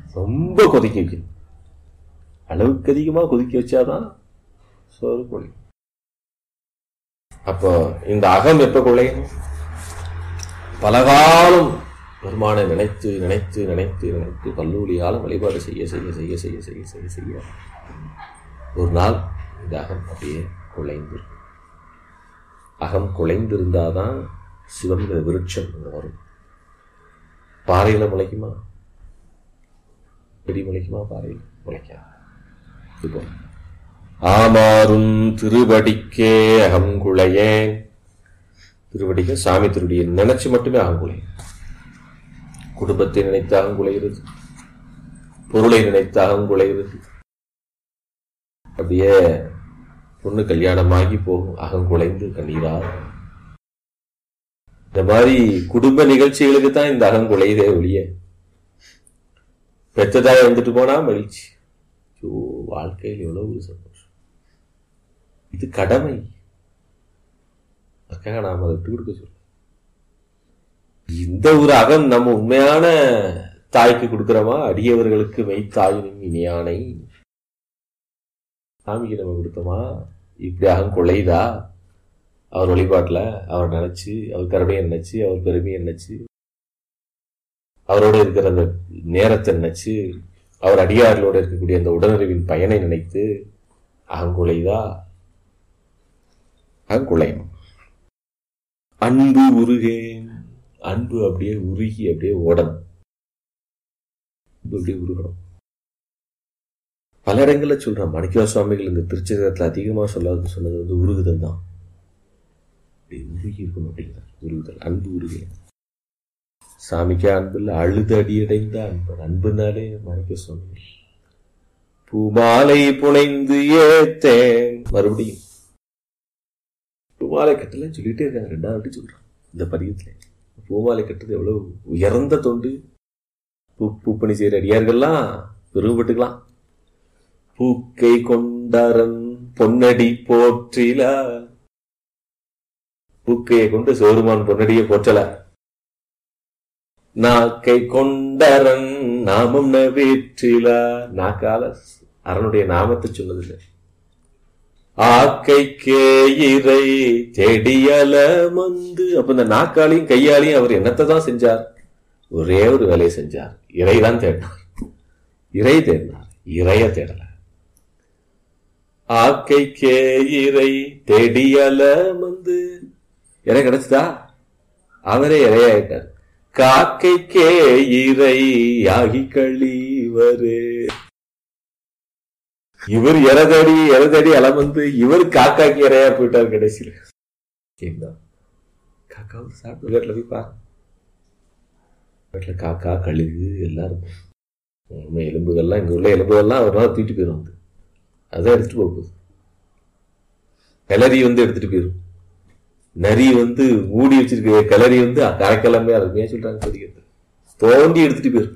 ரொம்ப கொதிக்க வைக்கணும் அளவுக்கு அதிகமா கொதிக்க வச்சாதான் சோறு கொள்ளையும் அப்போ இந்த அகம் எப்ப கொள்ளையணும் பலகாலம் பெருமானை நினைத்து நினைத்து நினைத்து நினைத்து கல்லூரியால வழிபாடு செய்ய செய்ய செய்ய செய்ய செய்ய செய்ய செய்ய ஒரு நாள் இந்த அகம் அப்படியே குலைந்து அகம் குலைந்திருந்தாதான் சிவங்கிற விருட்சம் இங்க வரும் பாறையில முளைக்குமா பெரிய முளைக்குமா பாறையில் முளைக்காது இப்போ ஆமாறும் திருவடிக்கே அகங்குளையேன் திருவடிக்க சாமி திருவடியை நினைச்சு மட்டுமே அகங்குளையும் குடும்பத்தை நினைத்து அகங்குலைகிறது பொருளை நினைத்து அகங்குலைகிறது அப்படியே பொண்ணு கல்யாணமாகி போகும் அகங்குலைந்து கண்ணீரா இந்த மாதிரி குடும்ப நிகழ்ச்சிகளுக்கு தான் இந்த அகங்குலைதே ஒழிய பெற்றதாய் வந்துட்டு போனா மகிழ்ச்சி ஐயோ வாழ்க்கையில் எவ்வளவு ஒரு சந்தோஷம் இது கடமை அதுக்காக நாம் அதை விட்டு கொடுக்க சொல்ல இந்த ஒரு அகம் நம்ம உண்மையான தாய்க்கு கொடுக்கிறோமா அடியவர்களுக்கு மெய்த்தாயினும் இனியானை சாமிக்கு நம்ம கொடுத்தோமா இப்படி அகம் கொள்ளைதா அவர் வழிபாட்டில் அவர் நினைச்சு அவர் கருணையை நினைச்சு அவர் பெருமையை நினைச்சு அவரோட இருக்கிற அந்த நேரத்தை நினைச்சு அவர் அடியார்களோட இருக்கக்கூடிய அந்த உடனறிவின் பயனை நினைத்து அகங்குலைதா அகங்குலையும் அன்பு உருகேன் அன்பு அப்படியே உருகி அப்படியே ஓடணும் அன்பு அப்படியே உருகணும் பல இடங்கள்ல சொல்றான் மணிக்கவா சுவாமிகள் இந்த திருச்சகத்துல அதிகமா சொல்லாது சொன்னது வந்து உருகுதல் தான் அப்படி உருகி இருக்கணும் அப்படிங்கிறார் உருகுதல் அன்பு உருகேன் சாமிக்கு அன்பில் அழுது அடியடைந்த அன்பு அன்புனாலே மணிக்க சுவாமிகள் பூமாலை புனைந்து ஏத்தேன் மறுபடியும் பூமாலை கட்டலன்னு சொல்லிட்டே இருக்காங்க ரெண்டாவது வாட்டி சொல்றான் இந்த பதியத்துல பூமாலை கட்டுறது எவ்வளவு உயர்ந்த தொண்டு பூ பூப்பணி செய்யற அடியார்கள்லாம் பெருமைப்பட்டுக்கலாம் பூக்கை கொண்டாரன் பொன்னடி போற்றில பூக்கையை கொண்டு சோறுமான் பொன்னடியை போற்றல நாக்கை கொண்டரன் நாமம் நவேற்றில நாக்கால அரனுடைய நாமத்தை சொன்னதில்லை ஆக்கை கேயிரை செடியல மந்து அப்ப இந்த நாக்காலையும் கையாலையும் அவர் என்னத்தை தான் செஞ்சார் ஒரே ஒரு வேலையை செஞ்சார் இறைதான் தேடினார் இறை தேடினார் இறைய தேடல ஆக்கை கேயிரை தெடியல மந்து இறை கிடைச்சதா அவரே இறையாயிட்டார் காக்கைக்கே இறை ஆகி கழிவரே இவர் இறதடி இறதடி அலமந்து இவர் காக்காக்கு இறையா போயிட்டார் கடைசியில் என்ன காக்காவும் சாப்பிட்டு வீட்டில் போய் பாரு வீட்டில் காக்கா கழுகு எல்லாம் இருக்கும் உண்மை எலும்புகள்லாம் இங்கே உள்ள எலும்புகள்லாம் ஒரு நாள் தூக்கிட்டு போயிடும் வந்து அதான் எடுத்துட்டு போக போகுது கிளறி வந்து எடுத்துட்டு போயிடும் நரி வந்து மூடி வச்சிருக்க கிளறி வந்து கரைக்கிழமை அருமையா சொல்றாங்க தெரிகிறது தோண்டி எடுத்துட்டு போயிடும்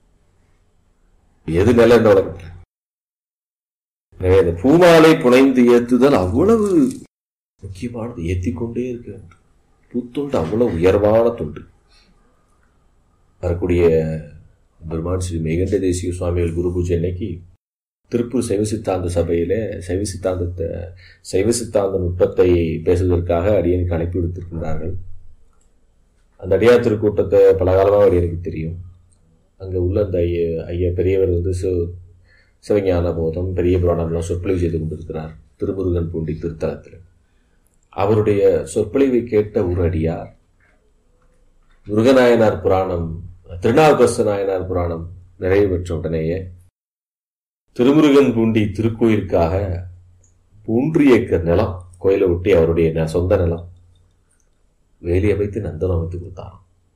எது நிலை இந்த உலகத்துல எனவே இந்த பூமாலை புனைந்து ஏத்துதல் அவ்வளவு முக்கியமானது ஏத்திக்கொண்டே இருக்க வேண்டும் பூத்தொண்டு அவ்வளவு உயர்வான தொண்டு வரக்கூடிய பெருமான் ஸ்ரீ மேகண்ட தேசிய சுவாமிகள் குரு பூஜை அன்னைக்கு திருப்பூர் சைவ சித்தாந்த சபையில சைவ சித்தாந்தத்தை சைவ சித்தாந்த நுட்பத்தை பேசுவதற்காக அடியனுக்கு அழைப்பு விடுத்திருக்கின்றார்கள் அந்த அடியார் திருக்கூட்டத்தை பல காலமாக அடியனுக்கு தெரியும் அங்கே உள்ள அந்த ஐய ஐயா பெரியவர் வந்து சிவ சிவஞான போதம் பெரிய புராணம்லாம் சொற்பொழிவு செய்து கொண்டிருக்கிறார் திருமுருகன் பூண்டி திருத்தலத்தில் அவருடைய சொற்பொழிவை கேட்ட ஒரு அடியார் முருகநாயனார் புராணம் திருநாவுக்கரசு நாயனார் புராணம் நிறைவு பெற்ற உடனேயே திருமுருகன் பூண்டி திருக்கோயிலுக்காக மூன்று ஏக்கர் நிலம் கோயிலை ஒட்டி அவருடைய ந- சொந்த நிலம் வேலி அமைத்து நந்தனம் அமைத்து கொடுத்தாராம்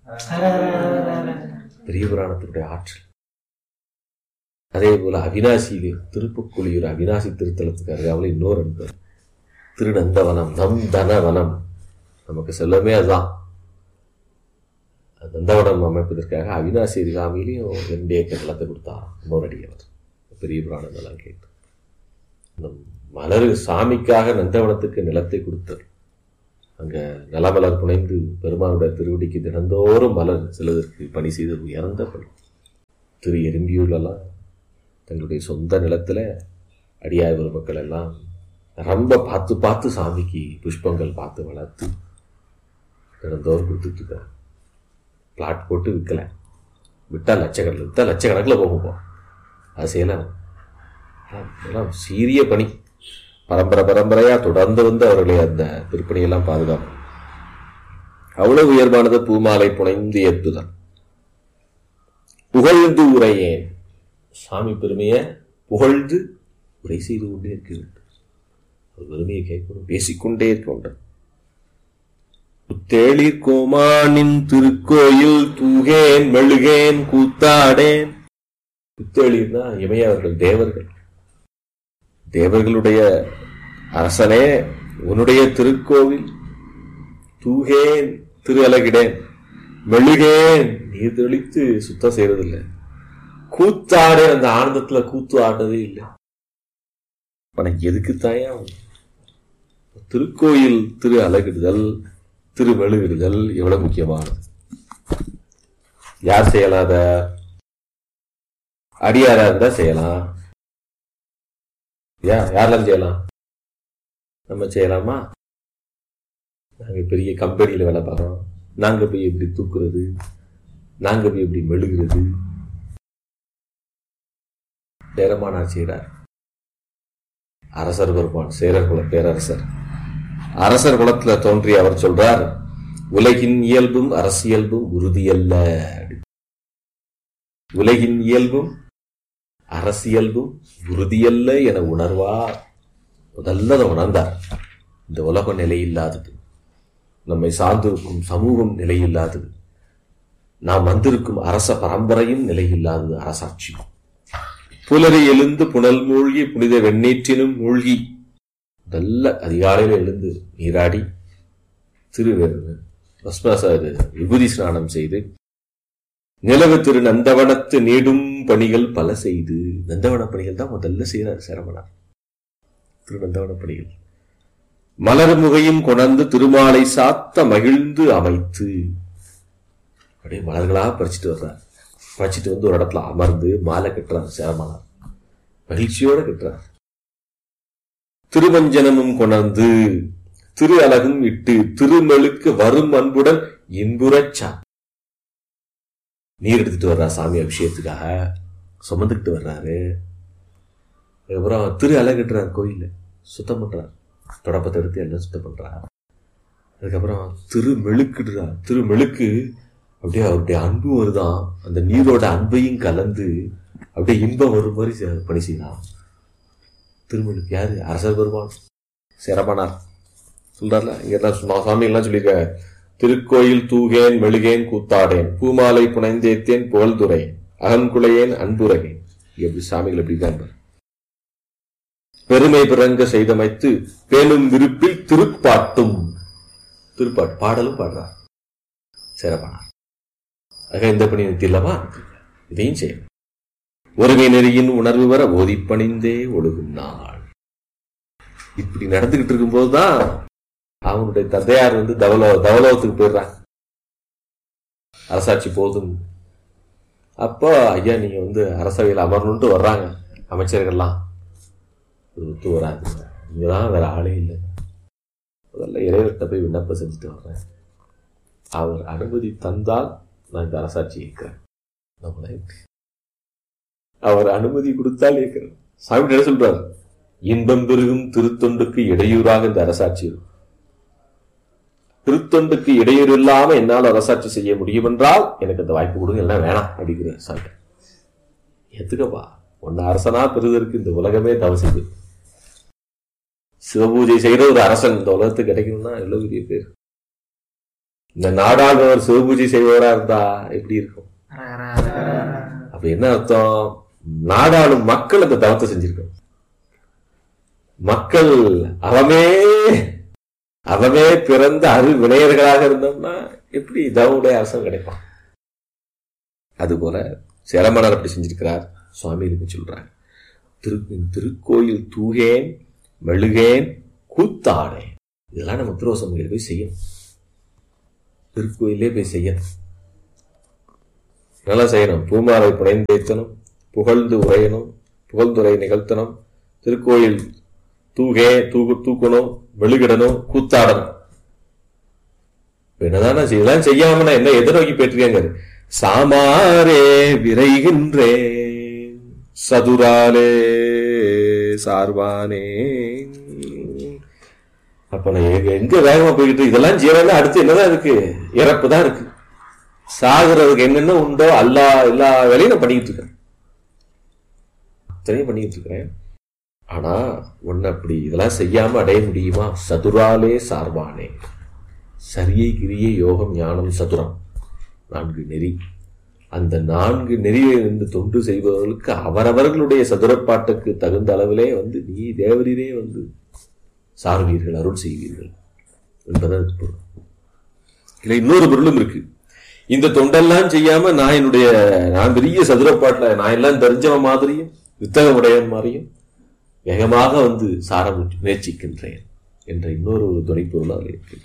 பெரிய புராணத்தினுடைய ஆற்றல் அதே போல அவினாசியிலே திருப்புக்குழியூர் அவினாசி திருத்தலத்துக்கு அருகாமல் இன்னொரு அன்பர் திருநந்தவனம் நம் தனவனம் நமக்கு செல்லமே அதுதான் நந்தவனம் அமைப்பதற்காக அவினாசி அருகாமையிலையும் ரெண்டு ஏக்கர் நிலத்தை கொடுத்தாராம் இன்னொரு அடியவர் பெரிய புராணம் எல்லாம் கேட்டு இந்த மலர் சாமிக்காக நந்தவனத்துக்கு நிலத்தை கொடுத்தார் அங்க நிலமலர் புனைந்து பெருமானுடைய திருவடிக்கு தினந்தோறும் மலர் செல்வதற்கு பணி செய்த உயர்ந்த பணி திரு எறும்பியூர்லலாம் தங்களுடைய சொந்த நிலத்துல அடியார் மக்கள் எல்லாம் ரொம்ப பார்த்து பார்த்து சாமிக்கு புஷ்பங்கள் பார்த்து வளர்த்து தினந்தோறும் கொடுத்துட்டு இருக்காங்க பிளாட் போட்டு விற்கல விட்டா லட்சக்கணக்கில் விற்றா லட்சக்கணக்கில் போகும் போ அது செய்யலாம் எல்லாம் சீரிய பணி பரம்பரை பரம்பரையா தொடர்ந்து வந்து அவர்களை அந்த திருப்பணியெல்லாம் பாதுகாப்பு அவ்வளவு உயர்வானது பூமாலை புனைந்து ஏற்றுதல் புகழ்ந்து உரையேன் சாமி பெருமையை புகழ்ந்து உரை செய்து கொண்டே இருக்கிறது அவர் பெருமையை கேட்கணும் பேசிக்கொண்டே இருக்க புத்தேளிர் கோமானின் திருக்கோயில் தூகேன் மெழுகேன் கூத்தாடேன் புத்தேளிர்னா இமையவர்கள் தேவர்கள் தேவர்களுடைய அரசனே உன்னுடைய திருக்கோவில் தூகேன் திரு அலகிடேன் மெழுகேன் நீர் தெளித்து சுத்தம் செய்யறதில்லை கூத்தாடு அந்த ஆனந்தத்துல கூத்து ஆடுறதே இல்லை உனக்கு எதுக்கு தாயா திருக்கோயில் திரு அலகிடுதல் திரு மெழுகிடுதல் எவ்வளவு முக்கியமானது யார் செய்யலாத அடியாரா இருந்தா செய்யலாம் யா யாரெல்லாம் செய்யலாம் நம்ம செய்யலாமா நாங்க பெரிய கம்பெனியில வேலை பார்க்கறோம் நாங்க போய் எப்படி தூக்குறது நாங்க போய் எப்படி மெழுகிறது பேரமானார் செய்கிறார் அரசர் பெருமான் சேரர் குல பேரரசர் அரசர் குலத்துல தோன்றிய அவர் சொல்றார் உலகின் இயல்பும் அரசியல்பும் உறுதியல்ல உலகின் இயல்பும் அரசியல்பும் உறுதியல்ல என உணர்வார் முதல்ல அதை உணர்ந்தார் இந்த உலகம் நிலையில்லாதது நம்மை சார்ந்திருக்கும் சமூகம் நிலையில்லாதது நாம் வந்திருக்கும் அரச பரம்பரையும் நிலையில்லாதது அரசாட்சி புலரை எழுந்து புனல் மூழ்கி புனித வெண்ணீற்றினும் மூழ்கி நல்ல அதிகாலையில் எழுந்து நீராடி திரு பஸ்மச விபூதி ஸ்நானம் செய்து நிலவு திரு நந்தவனத்து நீடும் பணிகள் பல செய்து நந்தவன பணிகள் தான் முதல்ல செய்யறார் சரவணார் திரு நந்தவன பணிகள் மலர் முகையும் கொணர்ந்து திருமாலை சாத்த மகிழ்ந்து அமைத்து அப்படியே மலர்களாக பறிச்சுட்டு வர்றார் பறிச்சுட்டு வந்து ஒரு இடத்துல அமர்ந்து மாலை கட்டுறார் சேரமனார் மகிழ்ச்சியோட கட்டுறார் திருவஞ்சனமும் கொணர்ந்து திரு அலகும் இட்டு திருமெழுக்கு வரும் அன்புடன் இன்புறச்சா நீர் எடுத்துட்டு வர்றா சாமி அபிஷேகத்துக்காக சுமந்துக்கிட்டு வர்றாரு அதுக்கப்புறம் திரு அலகட்டுறார் கோயில சுத்தம் பண்றார் தொடப்பத்தை எடுத்து எல்லாம் சுத்தம் பண்றார் அதுக்கப்புறம் திரு மெழுக்குடுறார் திரு மெழுக்கு அப்படியே அவருடைய அன்பு வருதான் அந்த நீரோட அன்பையும் கலந்து அப்படியே இன்பம் வரும் மாதிரி செ- பணி செய்யலாம் திருமெழுக்கு யாரு அரசர் பெருமான் சிரமணார் சொல்றாருல இங்க எல்லாம் சும்மா சாமி எல்லாம் சொல்லியிருக்காங்க திருக்கோயில் தூகேன் மெழுகேன் கூத்தாடேன் பூமாலை புனைந்தேத்தேன் புகழ்துரையேன் அகங்குலையேன் அன்புரையேன் எப்படி சாமிகள் எப்படி இருக்காங்க பெருமை பிறங்க செய்தமைத்து பேணும் விருப்பில் திருப்பாட்டும் திருப்பாட்டு பாடலும் பாடுறார் சிறப்பானார் ஆக இந்த பணி நிறுத்திடலாமா இதையும் செய்யணும் ஒருமை நெறியின் உணர்வு வர ஓதிப்பணிந்தே ஒழுகும் நாள் இப்படி நடந்துகிட்டு இருக்கும்போதுதான் அவனுடைய தந்தையார் வந்து தவலோ தவலோகத்துக்கு போயிடுறாங்க அரசாட்சி போதும் அப்போ ஐயா நீங்க வந்து அரசவையில் அமரணுன்ட்டு வர்றாங்க அமைச்சர்கள்லாம் அது ஒத்து வராது இங்கதான் வேற ஆளே இல்லை முதல்ல இறைவர்கிட்ட போய் விண்ணப்பம் செஞ்சுட்டு வர்றேன் அவர் அனுமதி தந்தால் நான் இந்த அரசாட்சி இருக்கிறேன் நம்மள எப்படி? அவர் அனுமதி கொடுத்தால் இருக்கிறேன் சாமி என்ன சொல்றாரு இன்பம் பெருகும் திருத்தொண்டுக்கு இடையூறாக இந்த அரசாட்சி இருக்கும் திருத்தொண்டுக்கு இடையூறு இல்லாம என்னால் அரசாட்சி செய்ய முடியும் என்றால் எனக்கு அந்த வாய்ப்பு கொடுங்க எல்லாம் வேணாம் அப்படிங்கிற சாமி எத்துக்கப்பா உன்னை அரசனா பெறுவதற்கு இந்த உலகமே தவசிது சிவபூஜை செய்யற ஒரு அரசன் இந்த உலகத்துக்கு கிடைக்கணும்னா எவ்வளவு பெரிய பேர் இந்த நாடாளுவர் சிவபூஜை செய்பவரா இருந்தா எப்படி இருக்கும் அப்ப என்ன அர்த்தம் நாடாளும் மக்கள் அந்த தவத்தை செஞ்சிருக்கோம் மக்கள் அவமே அவமே பிறந்த அரு வினையர்களாக இருந்தோம்னா எப்படி தவனுடைய அரசன் கிடைக்கும் அதுபோல சேரமணர் அப்படி செஞ்சிருக்கிறார் சுவாமிகளுக்கு சொல்றாங்க திரு திருக்கோயில் தூகேன் மெழுகேன் கூத்தாடேன் இதெல்லாம் நம்ம திருவசமையில் போய் செய்யணும் திருக்கோயிலே போய் செய்யணும் நல்லா செய்யணும் பூமாலை புனைந்து வைத்தனும் புகழ்ந்து உரையணும் புகழ்ந்துரை நிகழ்த்தணும் திருக்கோயில் தூகே தூக்கு தூக்கணும் வெளுகிடணும் கூத்தாடணும் இப்ப என்னதானே செய்யலாம் செய்யாம நான் என்ன எதை நோக்கி போயிட்டு சாமாரே விரைகின்றேன் சதுராலே சார்பானே அப்ப நான் எங்க- எங்க வேகமா போய்கிட்டு இதெல்லாம் ஜீவன அடுத்து என்னதான் இருக்கு இறப்பு தான் இருக்கு சாகுறதுக்கு என்னென்ன உண்டோ எல்லா எல்லா வேலையும் நான் பண்ணிக்கிட்டு இருக்கேன் அத்தனையும் பண்ணிக்கிட்டு இருக்கிறேன் ஆனா ஒன்னு அப்படி இதெல்லாம் செய்யாம அடைய முடியுமா சதுராலே சார்பானே சரியை கிரியை யோகம் ஞானம் சதுரம் நான்கு நெறி அந்த நான்கு நெறியை இருந்து தொண்டு செய்பவர்களுக்கு அவரவர்களுடைய சதுரப்பாட்டுக்கு தகுந்த அளவிலே வந்து நீ தேவரீரே வந்து சார்வீர்கள் அருள் செய்வீர்கள் என்பதற்கு பொருள் இதுல இன்னொரு பொருளும் இருக்கு இந்த தொண்டெல்லாம் செய்யாம நான் என்னுடைய நான் பெரிய சதுரப்பாட்டுல நான் எல்லாம் தெரிஞ்சவன் மாதிரியும் வித்தகம் உடையவன் மாதிரியும் வேகமாக வந்து சார முயற்சி- முயற்சிக்கின்றேன் என்ற இன்னொரு துணைப்பொருள் அதில் இருக்கு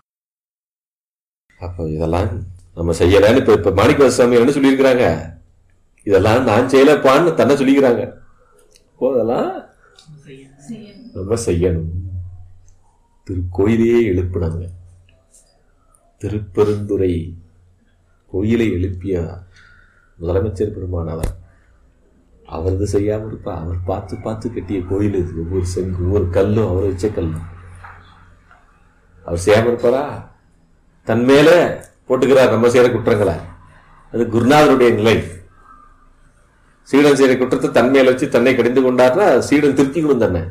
அப்போ இதெல்லாம் நம்ம செய்யலன்னு இப்ப இப்ப மாணிக்க சுவாமி என்ன சொல்லியிருக்கிறாங்க இதெல்லாம் நான் செய்யலப்பான்னு தன்னை சொல்லிக்கிறாங்க அப்போ அதெல்லாம் நம்ம செய்யணும் திருக்கோயிலையே எழுப்பினாங்க திருப்பெருந்துறை கோயிலை எழுப்பிய முதலமைச்சர் பெருமானவர் அவரது செய்யாம இருப்பா அவர் பார்த்து பார்த்து கட்டிய கோயில் இது ஒவ்வொரு செங்கு ஒவ்வொரு கல்லும் அவர் வச்ச கல்லும் அவர் செய்யாம இருப்பாரா தன் மேல போட்டுக்கிறார் நம்ம செய்யற குற்றங்களை அது குருநாதருடைய நிலை சீடன் செய்யற குற்றத்தை தன் மேல வச்சு தன்னை கடிந்து கொண்டார்னா சீடன் திருத்திக்கணும் தன்னை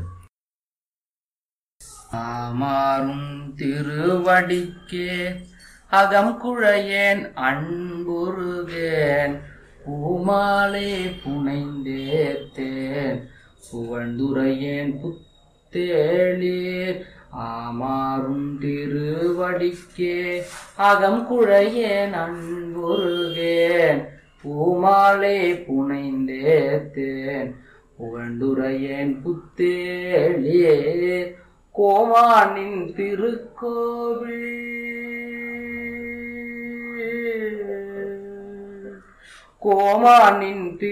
ஆமாறும் திருவடிக்கே அகம் குழையேன் அன்புருகேன் பூமாலை புனைந்தேத்தேன் புகழ்ந்துரையேன் புத்தேளீர் ஆமாறும் திருவடிக்கே அகம் குழையேன் அன்புருகேன் பூமாலை புனைந்தேத்தேன் புகழ்ந்துரையேன் புத்தேளீர் கோமானின் திருக்கோவில் கோமானின் திரு